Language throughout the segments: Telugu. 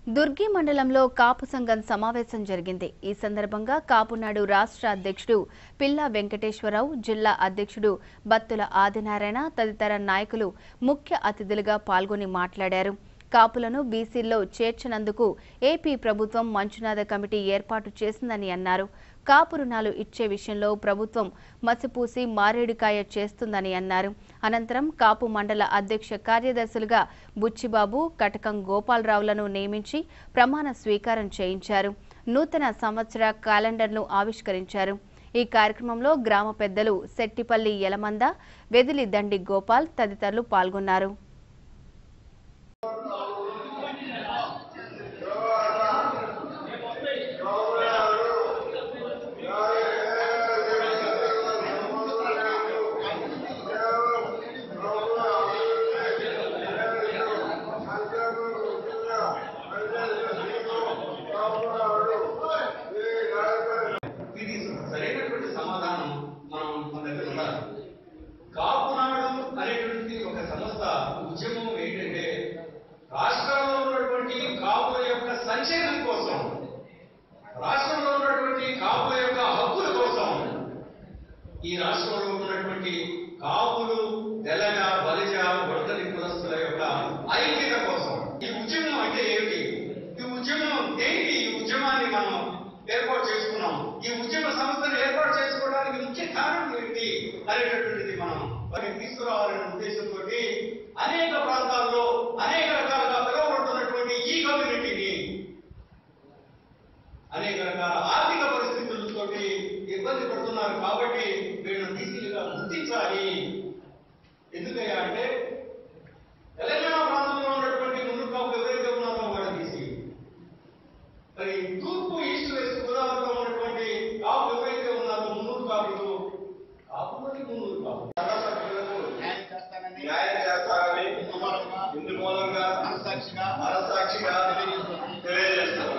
దుర్గి మండలంలో కాపు సంఘం సమావేశం జరిగింది ఈ సందర్భంగా కాపునాడు రాష్ట్ర అధ్యక్షుడు పిల్లా వెంకటేశ్వరరావు జిల్లా అధ్యక్షుడు బత్తుల ఆదినారాయణ తదితర నాయకులు ముఖ్య అతిథులుగా పాల్గొని మాట్లాడారు కాపులను బీసీల్లో చేర్చినందుకు ఏపీ ప్రభుత్వం మంచునాథ కమిటీ ఏర్పాటు చేసిందని అన్నారు కాపు రుణాలు ఇచ్చే విషయంలో ప్రభుత్వం మసిపూసి మారేడుకాయ చేస్తుందని అన్నారు అనంతరం కాపు మండల అధ్యక్ష కార్యదర్శులుగా బుచ్చిబాబు కటకం గోపాలరావులను నియమించి ప్రమాణ స్వీకారం చేయించారు నూతన సంవత్సర క్యాలెండర్ను ఆవిష్కరించారు ఈ కార్యక్రమంలో గ్రామ పెద్దలు సెట్టిపల్లి యలమంద వెదిలి దండి గోపాల్ తదితరులు పాల్గొన్నారు ఇది సరైనటువంటి సమాధానం మనం మన దగ్గర ఉండాలి కాపునాడు అనేటువంటి ఒక సంస్థ ఉద్యమం ఏంటంటే రాష్ట్రంలో ఉన్నటువంటి కాపుల యొక్క సంక్షేమం కోసం రాష్ట్రంలో ఉన్నటువంటి కాపుల యొక్క హక్కుల కోసం ఈ రాష్ట్రంలో ఉన్నటువంటి కాపులు తెలగ బలిజ వడతలి కులస్తుల యొక్క ఐక్యత కోసం ఈ ఉద్యమం అంటే ఏమిటి ఈ ఉద్యమం దేనికి ఈ ఉద్యమాన్ని మనం ఏర్పాటు చేసుకున్నాం ఈ ఉద్యమ సంస్థను ఏర్పాటు చేసుకోవడానికి ముఖ్య కారణం ఏంటి అనేటటువంటిది మనం మరి తీసుకురావాలనే ఉద్దేశంతో అనేక ప్రాంతాల్లో అనేక రకాలుగా పిలువబడుతున్నటువంటి ఈ కమ్యూనిటీని అనేక రకాల ఆర్థిక పరిస్థితులతో ఇబ్బంది పడుతున్నారు కాబట్టి వీళ్ళని బీసీలుగా గుర్తించాలి ఎందుకయ్యా అంటే తెలంగాణ ప్రాంతంలో ఉన్నటువంటి ముందు కాపులు ఎవరైతే ఉన్నారో వాళ్ళు బీసీ మరి తూర్పు ఈస్ట్ వెస్ట్ గోదావరిలో ఉన్నటువంటి కాపులు ఎవరైతే ఉన్నారో మున్నూరు కాపులు కాపులకి మున్నూరు కాపులు న్యాయం చేస్తానని న్యాయం చేస్తారని ఇందు మూలంగా ఇందు మూలంగా మనస్సాక్షిగా మనస్సాక్షిగా తెలియజేస్తున్నాను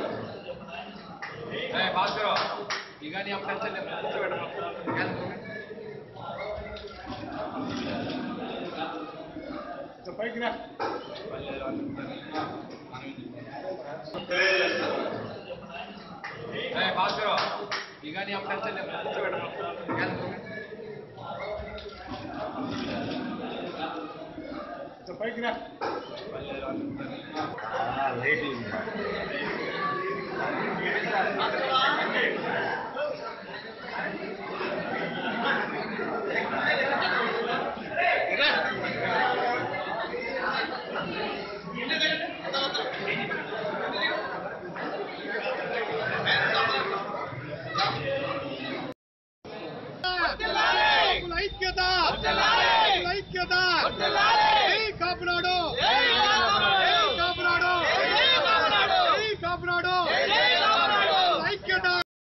ए बात करो ये गाड़ी आप कैसे ले पूछो बेटा क्या పైకి రా తెలియజేస్తున్నాను ए बात करो ये गाड़ी आप कैसे ले पूछो बेटा क्या పైకి రా లేట్